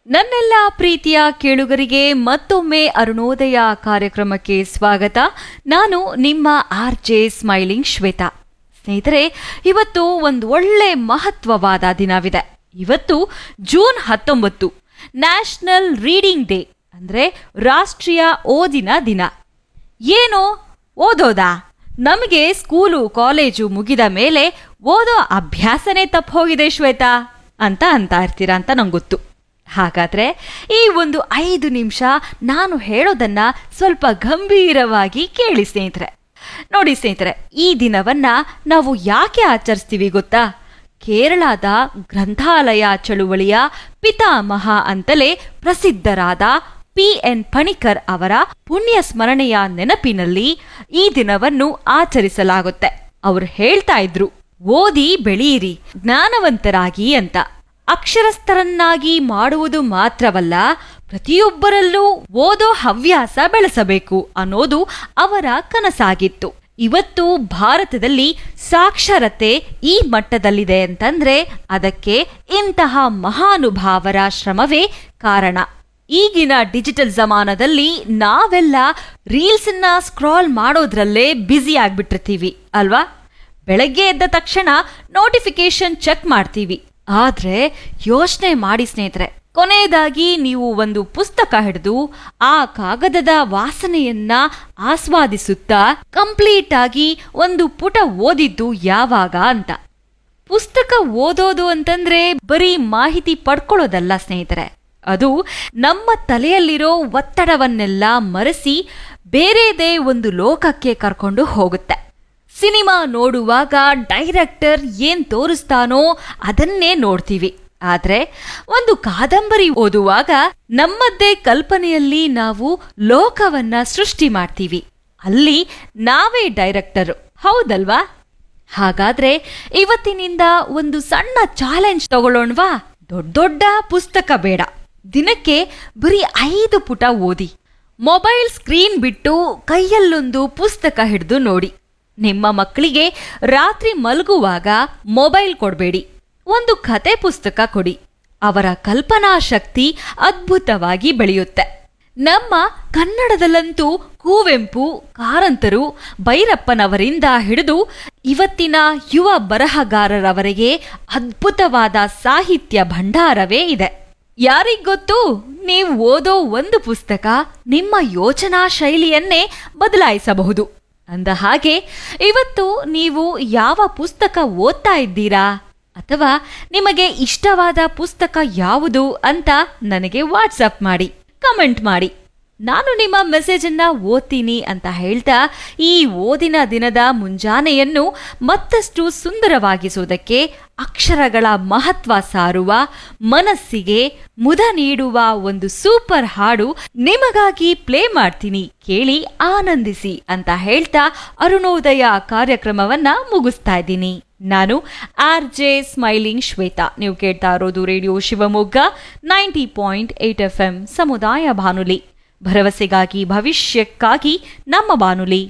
ನನ್ನೆಲ್ಲ ಪ್ರೀತಿಯ ಕೇಳುಗರಿಗೆ ಮತ್ತೊಮ್ಮೆ ಅರುಣೋದಯ ಕಾರ್ಯಕ್ರಮಕ್ಕೆ ಸ್ವಾಗತ ನಾನು ನಿಮ್ಮ ಆರ್ ಜೆ ಸ್ಮೈಲಿಂಗ್ ಶ್ವೇತಾ ಸ್ನೇಹಿತರೆ ಇವತ್ತು ಒಂದು ಒಳ್ಳೆ ಮಹತ್ವವಾದ ದಿನವಿದೆ ಇವತ್ತು ಜೂನ್ ಹತ್ತೊಂಬತ್ತು ನ್ಯಾಷನಲ್ ರೀಡಿಂಗ್ ಡೇ ಅಂದ್ರೆ ರಾಷ್ಟ್ರೀಯ ಓದಿನ ದಿನ ಏನು ಓದೋದಾ ನಮಗೆ ಸ್ಕೂಲು ಕಾಲೇಜು ಮುಗಿದ ಮೇಲೆ ಓದೋ ಅಭ್ಯಾಸನೇ ತಪ್ಪು ಹೋಗಿದೆ ಶ್ವೇತಾ ಅಂತ ಅಂತ ಇರ್ತೀರಾ ಅಂತ ನಂಗೆ ಗೊತ್ತು ಹಾಗಾದ್ರೆ ಈ ಒಂದು ಐದು ನಿಮಿಷ ನಾನು ಹೇಳೋದನ್ನ ಸ್ವಲ್ಪ ಗಂಭೀರವಾಗಿ ಕೇಳಿ ಸ್ನೇಹಿತರೆ ನೋಡಿ ಸ್ನೇಹಿತರೆ ಈ ದಿನವನ್ನ ನಾವು ಯಾಕೆ ಆಚರಿಸ್ತೀವಿ ಗೊತ್ತಾ ಕೇರಳದ ಗ್ರಂಥಾಲಯ ಚಳುವಳಿಯ ಪಿತಾಮಹ ಅಂತಲೇ ಪ್ರಸಿದ್ಧರಾದ ಪಿ ಎನ್ ಪಣಿಕರ್ ಅವರ ಪುಣ್ಯ ಸ್ಮರಣೆಯ ನೆನಪಿನಲ್ಲಿ ಈ ದಿನವನ್ನು ಆಚರಿಸಲಾಗುತ್ತೆ ಅವರು ಹೇಳ್ತಾ ಇದ್ರು ಓದಿ ಬೆಳೆಯಿರಿ ಜ್ಞಾನವಂತರಾಗಿ ಅಂತ ಅಕ್ಷರಸ್ಥರನ್ನಾಗಿ ಮಾಡುವುದು ಮಾತ್ರವಲ್ಲ ಪ್ರತಿಯೊಬ್ಬರಲ್ಲೂ ಓದೋ ಹವ್ಯಾಸ ಬೆಳೆಸಬೇಕು ಅನ್ನೋದು ಅವರ ಕನಸಾಗಿತ್ತು ಇವತ್ತು ಭಾರತದಲ್ಲಿ ಸಾಕ್ಷರತೆ ಈ ಮಟ್ಟದಲ್ಲಿದೆ ಅಂತಂದ್ರೆ ಅದಕ್ಕೆ ಇಂತಹ ಮಹಾನುಭಾವರ ಶ್ರಮವೇ ಕಾರಣ ಈಗಿನ ಡಿಜಿಟಲ್ ಜಮಾನದಲ್ಲಿ ನಾವೆಲ್ಲ ರೀಲ್ಸನ್ನ ಸ್ಕ್ರಾಲ್ ಮಾಡೋದ್ರಲ್ಲೇ ಬ್ಯುಸಿ ಆಗ್ಬಿಟ್ಟಿರ್ತೀವಿ ಅಲ್ವಾ ಬೆಳಗ್ಗೆ ಎದ್ದ ತಕ್ಷಣ ನೋಟಿಫಿಕೇಶನ್ ಚೆಕ್ ಮಾಡ್ತೀವಿ ಆದ್ರೆ ಯೋಚನೆ ಮಾಡಿ ಸ್ನೇಹಿತರೆ ಕೊನೆಯದಾಗಿ ನೀವು ಒಂದು ಪುಸ್ತಕ ಹಿಡಿದು ಆ ಕಾಗದದ ವಾಸನೆಯನ್ನ ಆಸ್ವಾದಿಸುತ್ತಾ ಕಂಪ್ಲೀಟ್ ಆಗಿ ಒಂದು ಪುಟ ಓದಿದ್ದು ಯಾವಾಗ ಅಂತ ಪುಸ್ತಕ ಓದೋದು ಅಂತಂದ್ರೆ ಬರೀ ಮಾಹಿತಿ ಪಡ್ಕೊಳ್ಳೋದಲ್ಲ ಸ್ನೇಹಿತರೆ ಅದು ನಮ್ಮ ತಲೆಯಲ್ಲಿರೋ ಒತ್ತಡವನ್ನೆಲ್ಲ ಮರೆಸಿ ಬೇರೆದೇ ಒಂದು ಲೋಕಕ್ಕೆ ಕರ್ಕೊಂಡು ಹೋಗುತ್ತೆ ಸಿನಿಮಾ ನೋಡುವಾಗ ಡೈರೆಕ್ಟರ್ ಏನ್ ತೋರಿಸ್ತಾನೋ ಅದನ್ನೇ ನೋಡ್ತೀವಿ ಆದ್ರೆ ಒಂದು ಕಾದಂಬರಿ ಓದುವಾಗ ನಮ್ಮದ್ದೇ ಕಲ್ಪನೆಯಲ್ಲಿ ನಾವು ಲೋಕವನ್ನ ಸೃಷ್ಟಿ ಮಾಡ್ತೀವಿ ಅಲ್ಲಿ ನಾವೇ ಡೈರೆಕ್ಟರ್ ಹೌದಲ್ವಾ ಹಾಗಾದ್ರೆ ಇವತ್ತಿನಿಂದ ಒಂದು ಸಣ್ಣ ಚಾಲೆಂಜ್ ತಗೊಳ್ಳೋಣವಾ ದೊಡ್ಡ ದೊಡ್ಡ ಪುಸ್ತಕ ಬೇಡ ದಿನಕ್ಕೆ ಬರೀ ಐದು ಪುಟ ಓದಿ ಮೊಬೈಲ್ ಸ್ಕ್ರೀನ್ ಬಿಟ್ಟು ಕೈಯಲ್ಲೊಂದು ಪುಸ್ತಕ ಹಿಡಿದು ನೋಡಿ ನಿಮ್ಮ ಮಕ್ಕಳಿಗೆ ರಾತ್ರಿ ಮಲಗುವಾಗ ಮೊಬೈಲ್ ಕೊಡಬೇಡಿ ಒಂದು ಕತೆ ಪುಸ್ತಕ ಕೊಡಿ ಅವರ ಕಲ್ಪನಾ ಶಕ್ತಿ ಅದ್ಭುತವಾಗಿ ಬೆಳೆಯುತ್ತೆ ನಮ್ಮ ಕನ್ನಡದಲ್ಲಂತೂ ಕುವೆಂಪು ಕಾರಂತರು ಭೈರಪ್ಪನವರಿಂದ ಹಿಡಿದು ಇವತ್ತಿನ ಯುವ ಬರಹಗಾರರವರೆಗೆ ಅದ್ಭುತವಾದ ಸಾಹಿತ್ಯ ಭಂಡಾರವೇ ಇದೆ ಯಾರಿಗೊತ್ತು ನೀವು ಓದೋ ಒಂದು ಪುಸ್ತಕ ನಿಮ್ಮ ಯೋಚನಾ ಶೈಲಿಯನ್ನೇ ಬದಲಾಯಿಸಬಹುದು ಅಂದ ಹಾಗೆ ಇವತ್ತು ನೀವು ಯಾವ ಪುಸ್ತಕ ಓದ್ತಾ ಇದ್ದೀರಾ ಅಥವಾ ನಿಮಗೆ ಇಷ್ಟವಾದ ಪುಸ್ತಕ ಯಾವುದು ಅಂತ ನನಗೆ ವಾಟ್ಸಪ್ ಮಾಡಿ ಕಮೆಂಟ್ ಮಾಡಿ ನಾನು ನಿಮ್ಮ ಮೆಸೇಜನ್ನ ಓದ್ತೀನಿ ಅಂತ ಹೇಳ್ತಾ ಈ ಓದಿನ ದಿನದ ಮುಂಜಾನೆಯನ್ನು ಮತ್ತಷ್ಟು ಸುಂದರವಾಗಿಸುವುದಕ್ಕೆ ಅಕ್ಷರಗಳ ಮಹತ್ವ ಸಾರುವ ಮನಸ್ಸಿಗೆ ಮುದ ನೀಡುವ ಒಂದು ಸೂಪರ್ ಹಾಡು ನಿಮಗಾಗಿ ಪ್ಲೇ ಮಾಡ್ತೀನಿ ಕೇಳಿ ಆನಂದಿಸಿ ಅಂತ ಹೇಳ್ತಾ ಅರುಣೋದಯ ಕಾರ್ಯಕ್ರಮವನ್ನ ಮುಗಿಸ್ತಾ ಇದ್ದೀನಿ ನಾನು ಆರ್ ಜೆ ಸ್ಮೈಲಿಂಗ್ ಶ್ವೇತಾ ನೀವು ಕೇಳ್ತಾ ಇರೋದು radio Shivamogga ninety point eight F M ಸಮುದಾಯ ಬಾನುಲಿ ಭರವಸೆಗಾಗಿ ಭವಿಷ್ಯಕ್ಕಾಗಿ ನಮ್ಮ ಬಾನುಲಿ